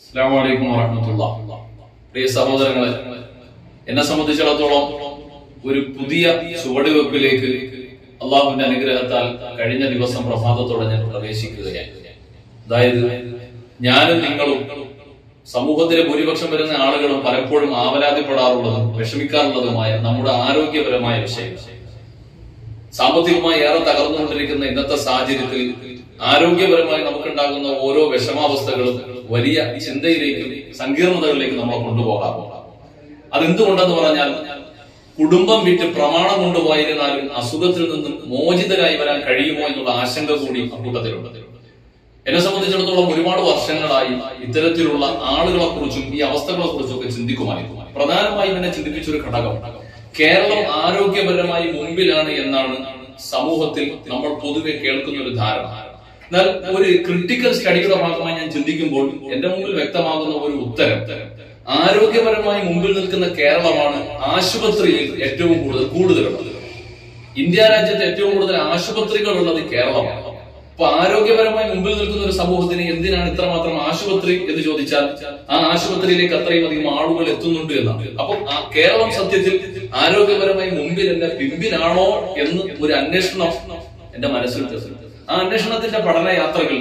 അസ്സാം വലൈക്കും വറഹമത്തുള്ള പ്രിയ സഹോദരങ്ങളെ എന്നെ സംബന്ധിച്ചിടത്തോളം ഒരു പുതിയ ചുവടുവെപ്പിലേക്ക് അള്ളാഹുവിന്റെ അനുഗ്രഹത്താൽ കഴിഞ്ഞ ദിവസം പ്രഭാതത്തോടെ ഞാൻ പ്രവേശിക്കുകയായി അതായത് ഞാനും നിങ്ങളും സമൂഹത്തിലെ ഭൂരിപക്ഷം വരുന്ന ആളുകളും പലപ്പോഴും ആവലാതിപ്പെടാറുള്ളതും വിഷമിക്കാറുള്ളതുമായ നമ്മുടെ ആരോഗ്യപരമായ വിഷയം സാമ്പത്തികമായി ഏറെ തകർന്നുകൊണ്ടിരിക്കുന്ന ഇന്നത്തെ സാഹചര്യത്തിൽ ആരോഗ്യപരമായി നമുക്കുണ്ടാകുന്ന ഓരോ വിഷമാവസ്ഥകളും വലിയ ചിന്തയിലേക്കും സങ്കീർണതകളിലേക്കും നമ്മളെ കൊണ്ടുപോകാറുണ്ട് അതെന്തുകൊണ്ടെന്ന് പറഞ്ഞാൽ കുടുംബം വിറ്റ് പ്രമാണം കൊണ്ടുപോയിരുന്നാലും അസുഖത്തിൽ നിന്നും മോചിതരായി വരാൻ കഴിയുമോ എന്നുള്ള ആശങ്ക കൂടി അക്കൂട്ടത്തിലുണ്ട് എന്നെ സംബന്ധിച്ചിടത്തോളം ഒരുപാട് വർഷങ്ങളായി ഇത്തരത്തിലുള്ള ആളുകളെ കുറിച്ചും ഈ അവസ്ഥകളെ കുറിച്ചും ഒക്കെ ചിന്തിക്കുമായിരുന്നു പ്രധാനമായും എന്നെ ചിന്തിപ്പിച്ച ഒരു ഘടകം കേരളം ആരോഗ്യപരമായി മുമ്പിലാണ് എന്നാണ് സമൂഹത്തിൽ നമ്മൾ പൊതുവെ കേൾക്കുന്ന ഒരു ധാരണ എന്നാൽ ഒരു ക്രിട്ടിക്കൽ സ്റ്റഡിയുടെ ഭാഗമായി ഞാൻ ചിന്തിക്കുമ്പോൾ എന്റെ മുമ്പിൽ വ്യക്തമാകുന്ന ഒരു ഉത്തരം ആരോഗ്യപരമായി മുമ്പിൽ നിൽക്കുന്ന കേരളമാണ് ആശുപത്രിയിൽ ഏറ്റവും കൂടുതൽ കൂടുതലുള്ളത് ഇന്ത്യ രാജ്യത്ത് ഏറ്റവും കൂടുതൽ ആശുപത്രികൾ ഉള്ളത് കേരളമാണ് അപ്പൊ ആരോഗ്യപരമായി മുമ്പിൽ നിൽക്കുന്ന ഒരു സമൂഹത്തിന് എന്തിനാണ് ഇത്രമാത്രം ആശുപത്രി എന്ന് ചോദിച്ചാൽ ആ ആശുപത്രിയിലേക്ക് അത്രയും അധികം ആളുകൾ എത്തുന്നുണ്ട് എന്നാണ് അപ്പൊ ആ കേരളം സത്യത്തിൽ ആരോഗ്യപരമായി മുമ്പിലല്ല പിമ്പിലാണോ എന്ന് ഒരു അന്വേഷണം എന്റെ മനസ്സിൽ തെളിഞ്ഞു. ആ അന്വേഷണത്തിന്റെ പഠന യാത്രകൾ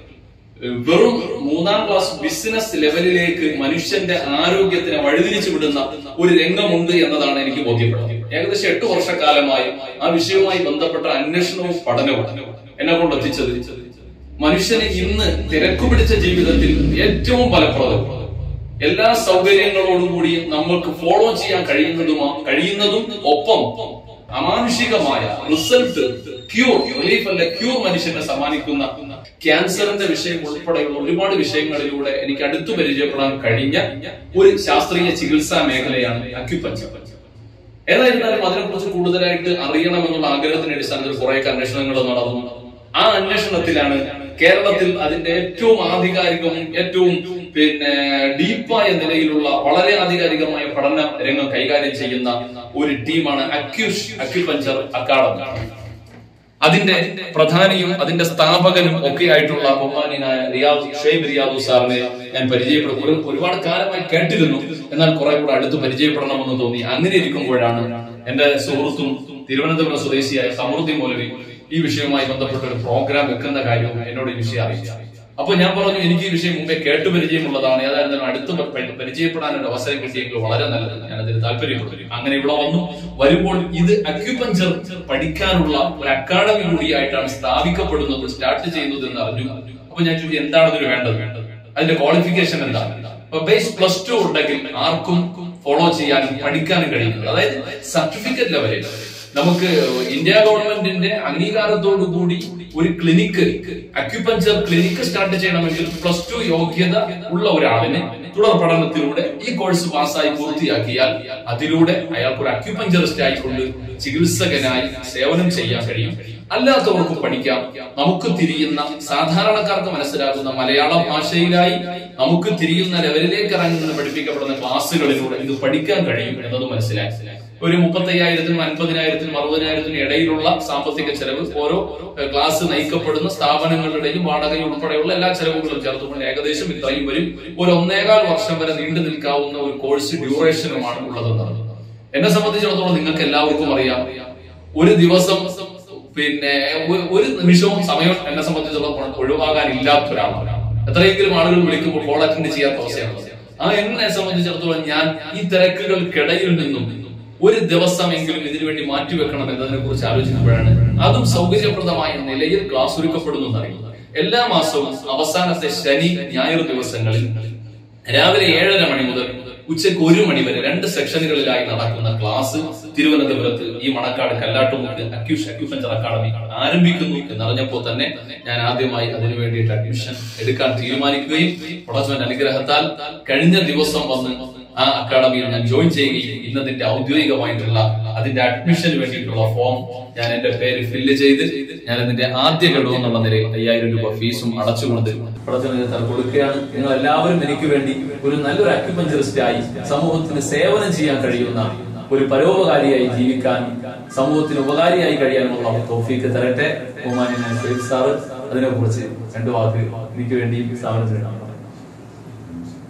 വെറും മൂന്നാം ക്ലാസ് ബിസിനസ് ലെവലിലേക്ക് മനുഷ്യന്റെ ആരോഗ്യത്തിനെ വഴിതിരിച്ചു വിടുന്ന ഒരു രംഗമുണ്ട് എന്നതാണ് എനിക്ക് ബോധ്യപ്പെടുന്നത് ഏകദേശം എട്ട് വർഷക്കാലമായി ആ വിഷയവുമായി ബന്ധപ്പെട്ട അന്വേഷണവും പഠനവും എന്നെ കൊണ്ട് എത്തിച്ചത് മനുഷ്യന് ഇന്ന് തിരക്കുപിടിച്ച ജീവിതത്തിൽ ഏറ്റവും ഫലപ്രദം എല്ലാ സൗകര്യങ്ങളോടും കൂടി നമ്മൾക്ക് ഫോളോ ചെയ്യാൻ കഴിയുന്നതുമാ കഴിയുന്നതും ഒപ്പം അമാനുഷികമായ റിസൾട്ട് ക്യൂർ റിലീഫ് അല്ല ക്യൂർ മനുഷ്യനെ സമ്മാനിക്കുന്ന ക്യാൻസറിന്റെ വിഷയം ഉൾപ്പെടെയുള്ള ഒരുപാട് വിഷയങ്ങളിലൂടെ എനിക്ക് അടുത്തു പരിചയപ്പെടാൻ കഴിഞ്ഞ ഒരു ശാസ്ത്രീയ ചികിത്സാ മേഖലയാണ് അക്യുപഞ്ചർ ഏതായിരുന്നാലും അതിനെക്കുറിച്ച് കൂടുതലായിട്ട് അറിയണമെന്നുള്ള ആഗ്രഹത്തിന്റെ അടിസ്ഥാനത്തിൽ കുറേയൊക്കെ അന്വേഷണങ്ങൾ നടന്നു ആ അന്വേഷണത്തിലാണ് കേരളത്തിൽ അതിന്റെ ഏറ്റവും ആധികാരികവും ഏറ്റവും പിന്നെ ഡീപ്പായ നിലയിലുള്ള വളരെ ആധികാരികമായ പഠന രംഗം കൈകാര്യം ചെയ്യുന്ന ഒരു ടീമാണ് അക്യൂഷ് അക്യുപഞ്ചർ അക്കാഡമി അതിന്റെ പ്രധാനിയും അതിന്റെ സ്ഥാപകനും ഒക്കെ ആയിട്ടുള്ള ബഹുമാനായ റിയാദ് ഷെയ്ബ് റിയാദു സാറിനെ ഞാൻ പരിചയപ്പെടും ഒരു- ഒരുപാട് കാലമായി കേട്ടിരുന്നു എന്നാൽ കുറെ കൂടെ അടുത്ത് പരിചയപ്പെടണമെന്ന് തോന്നി അങ്ങനെ ഇരിക്കുമ്പോഴാണ് എന്റെ സുഹൃത്തും തിരുവനന്തപുരം സ്വദേശിയായ സമൃദ്ധി മൗലവി ഈ വിഷയവുമായി ബന്ധപ്പെട്ട ഒരു പ്രോഗ്രാം വെക്കുന്ന കാര്യം എന്നോട് ഈ വിഷയം അറിയിച്ചു അപ്പൊ ഞാൻ പറഞ്ഞു എനിക്ക് ഈ വിഷയം മുമ്പേ കേട്ടു പരിചയമുള്ളതാണ് ഏതായിരുന്നാലും അടുത്ത് പ- പരിചയപ്പെടാൻ ഒരു അവസരം കിട്ടിയെങ്കിൽ വളരെ നല്ലത് ഞാൻ അതിന് താല്പര്യപ്പെട്ടു അങ്ങനെ ഇവിടെ വന്നു വരുമ്പോൾ ഇത് അക്യുപഞ്ചർ പഠിക്കാനുള്ള ഒരു അക്കാഡമി കൂടിയായിട്ടാണ് സ്ഥാപിക്കപ്പെടുന്നത് സ്റ്റാർട്ട് ചെയ്യുന്നത് എന്ന് അറിഞ്ഞു അപ്പൊ ഞാൻ ചോദിച്ചു എന്താണ് ഇതിന് വേണ്ടത് അതിന്റെ ക്വാളിഫിക്കേഷൻ എന്താണ് അപ്പൊ ബേസ് പ്ലസ് ടു ഉണ്ടെങ്കിൽ ആർക്കും ഫോളോ ചെയ്യാനും പഠിക്കാനും കഴിയുന്നത് അതായത് സർട്ടിഫിക്കറ്റ് ലെവലിൽ നമുക്ക് ഇന്ത്യ ഗവൺമെന്റിന്റെ അംഗീകാരത്തോടു കൂടി ഒരു ക്ലിനിക്ക് അക്യുപഞ്ചർ ക്ലിനിക്ക് സ്റ്റാർട്ട് ചെയ്യണമെങ്കിൽ പ്ലസ് ടു യോഗ്യത ഉള്ള ഒരാളിന് തുടർ പഠനത്തിലൂടെ ഈ കോഴ്സ് പാസ്സായി പൂർത്തിയാക്കിയാൽ അതിലൂടെ അയാൾക്ക് ഒരു അക്യുപഞ്ചറിസ്റ്റ് ആയിക്കൊണ്ട് ചികിത്സകനായി സേവനം ചെയ്യാൻ കഴിയും അല്ലാത്തവർക്കും പഠിക്കാം നമുക്ക് തിരിയുന്ന സാധാരണക്കാർക്ക് മനസ്സിലാകുന്ന മലയാള ഭാഷയിലായി നമുക്ക് തിരിയുന്ന ലെവലിലേക്ക് ഇറങ്ങുന്ന പഠിപ്പിക്കപ്പെടുന്ന ക്ലാസ്സുകളിലൂടെ ഇത് പഠിക്കാൻ കഴിയും എന്നത് മനസ്സിലാക്കി ഒരു മുപ്പത്തയ്യായിരത്തിനും അൻപതിനായിരത്തിനും അറുപതിനായിരത്തിനും ഇടയിലുള്ള സാമ്പത്തിക ചെലവ് ഓരോ ഏഹ്, ക്ലാസ് നയിക്കപ്പെടുന്ന സ്ഥാപനങ്ങളുടെയും വാടകയും ഉൾപ്പെടെയുള്ള എല്ലാ ചെലവുകളും ചേർത്തുകൊണ്ട് ഏകദേശം ഇത്രയും വരും ഒരു ഒന്നേകാൽ വർഷം വരെ നീണ്ടു നിൽക്കാവുന്ന ഒരു കോഴ്സ് ഡ്യൂറേഷനുമാണ് ഉള്ളതെന്നത് എന്നെ സംബന്ധിച്ചിടത്തോളം നിങ്ങൾക്ക് എല്ലാവർക്കും അറിയാം ഒരു ദിവസം പിന്നെ ഒ- ഒരു നിമിഷവും സമയം എന്നെ സംബന്ധിച്ചിടത്തോളം ഒഴിവാകാനില്ലാത്ത ഒരാളാണ് എത്രയെങ്കിലും ആളുകൾ വിളിക്കുമ്പോൾ കോൾ അറ്റൻഡ് ചെയ്യാത്ത അവസ്ഥയാണ് ആ എന്നെ സംബന്ധിച്ചിടത്തോളം ഞാൻ ഈ തിരക്കുകൾക്കിടയിൽ നിന്നും ഒരു ദിവസമെങ്കിലും ഇതിനു വേണ്ടി മാറ്റിവെക്കണം എന്നതിനെ കുറിച്ച് ആലോചിക്കുമ്പോഴാണ് അതും സൗകര്യപ്രദമായ നിലയിൽ ക്ലാസ് ഒരുക്കപ്പെടുന്നു എന്നറിയുന്നത് എല്ലാ മാസവും അവസാനത്തെ ശനി ഞായർ ദിവസങ്ങളിൽ രാവിലെ ഏഴര മണി മുതൽ ഉച്ചയ്ക്ക് ഒരു മണി വരെ രണ്ട് സെക്ഷനുകളിലായി നടക്കുന്ന ക്ലാസ് തിരുവനന്തപുരത്ത് ഈ മണക്കാട് കല്ലാട്ടുമുക്ക് അക്യൂഷ് അക്യൂപഞ്ചർ അക്കാദമി ആരംഭിക്കുന്നു എന്നറിഞ്ഞപ്പോൾ തന്നെ ഞാൻ ആദ്യമായി അതിനു വേണ്ടിയിട്ട് അഡ്മിഷൻ എടുക്കാൻ തീരുമാനിക്കുകയും പ്രൊഡക്ഷൻ അനുഗ്രഹത്താൽ കഴിഞ്ഞ ദിവസം വന്ന് ആ അക്കാഡമിയിൽ ഞാൻ ജോയിൻ ചെയ്യുകയും ഇന്നതിന്റെ ഔദ്യോഗികമായിട്ടുള്ള അതിന്റെ അഡ്മിഷന് വേണ്ടിയിട്ടുള്ള ഫോം ഞാൻ എന്റെ പേര് ഫില്ല് ചെയ്ത് ഞാൻ അതിന്റെ ആദ്യ ഘടകം എന്നുള്ള നിലയിൽ അയ്യായിരം രൂപ ഫീസും അടച്ചുകൊണ്ട് പ്രവർത്തനത്തിന് കൊടുക്കുകയാണ് നിങ്ങൾ എല്ലാവരും എനിക്ക് വേണ്ടി ഒരു നല്ലൊരു അക്യുപഞ്ചറിസ്റ്റ് ആയി സമൂഹത്തിന് സേവനം ചെയ്യാൻ കഴിയുന്ന ഒരു പരോപകാരിയായി ജീവിക്കാനും സമൂഹത്തിന് ഉപകാരിയായി കഴിയാനുമുള്ള തോഫീക്ക് തരട്ടെ ബഹുമാന്യനായ ഷെയ്ഖ് സാറ് അതിനെ കുറിച്ച് രണ്ടു വാക്ക് എനിക്ക് വേണ്ടി സ്ഥാപനത്തിന്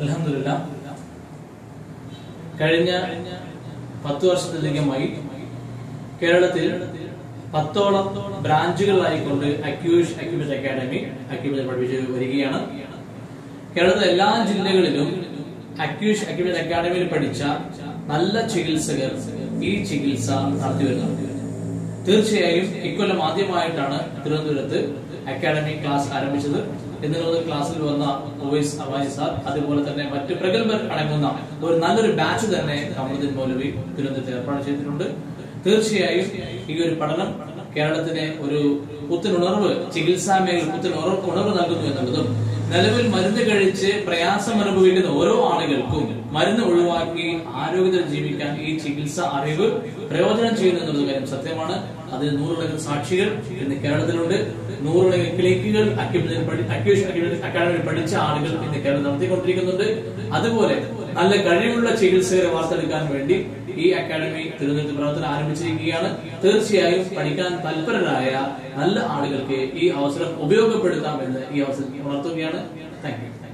അലഹമില്ല കഴിഞ്ഞ പത്ത് വർഷത്തിലധികമായി കേരളത്തിൽ പത്തോളം ബ്രാഞ്ചുകളായിക്കൊണ്ട് അക്യൂഷ് അക്യൂബിറ്റ് അക്കാദമി അക്യൂബിറ്റ് പഠിപ്പിച്ച് വരികയാണ് കേരളത്തിലെ എല്ലാ ജില്ലകളിലും അക്യൂഷ് അക്യൂബിറ്റ് അക്കാദമിയിൽ പഠിച്ച നല്ല ചികിത്സകർ ഈ ചികിത്സ നടത്തി വരുന്നുണ്ട് തീർച്ചയായും ഇക്കൊല്ലം ആദ്യമായിട്ടാണ് തിരുവനന്തപുരത്ത് അക്കാദമി ക്ലാസ് ആരംഭിച്ചത് എന്നുള്ള ക്ലാസ്സിൽ വന്ന ഒവൈസ് അവാജി സാർ അതുപോലെ തന്നെ മറ്റ് പ്രഗത്ഭർ അടങ്ങുന്ന ഒരു നല്ലൊരു ബാച്ച് തന്നെ കമറുദ്ദീൻ മൗലവി തിരുവനന്തപുരത്ത് ഏർപ്പാട് ചെയ്തിട്ടുണ്ട് തീർച്ചയായും ഈ ഒരു പഠനം കേരളത്തിന് ഒരു പുത്തനുണർവ് ചികിത്സാ മേഖല പുത്തൻ ഉണർവ് ഉണർവ് നൽകുന്നു എന്നുള്ളതും നിലവിൽ മരുന്ന് കഴിച്ച് പ്രയാസം അനുഭവിക്കുന്ന ഓരോ ആളുകൾക്കും മരുന്ന് ഒഴിവാക്കി ആരോഗ്യത്തിൽ ജീവിക്കാൻ ഈ ചികിത്സ അറിവ് പ്രയോജനം ചെയ്യുന്നു എന്നുള്ള കാര്യം സത്യമാണ് അതിന് നൂറുകണക്കിന് സാക്ഷികൾ ഇന്ന് കേരളത്തിലുണ്ട് നൂറുകണക്കിന് ക്ലിനിക്കുകൾ അക്യൂഷൻ അക്കാദമിയിൽ പഠിച്ച ആളുകൾ ഇന്ന് കേരളം നടത്തിക്കൊണ്ടിരിക്കുന്നുണ്ട് അതുപോലെ നല്ല കഴിവുള്ള ചികിത്സകരെ വാർത്തെടുക്കാൻ വേണ്ടി ഈ അക്കാദമി തിരുവനന്തപുരത്ത് പ്രവർത്തനം ആരംഭിച്ചിരിക്കുകയാണ് തീർച്ചയായും പഠിക്കാൻ തൽപരരായ നല്ല ആളുകൾക്ക് ഈ അവസരം ഉപയോഗപ്പെടുത്താമെന്ന് ഈ അവസരം ഉണർത്തുകയാണ് താങ്ക് യു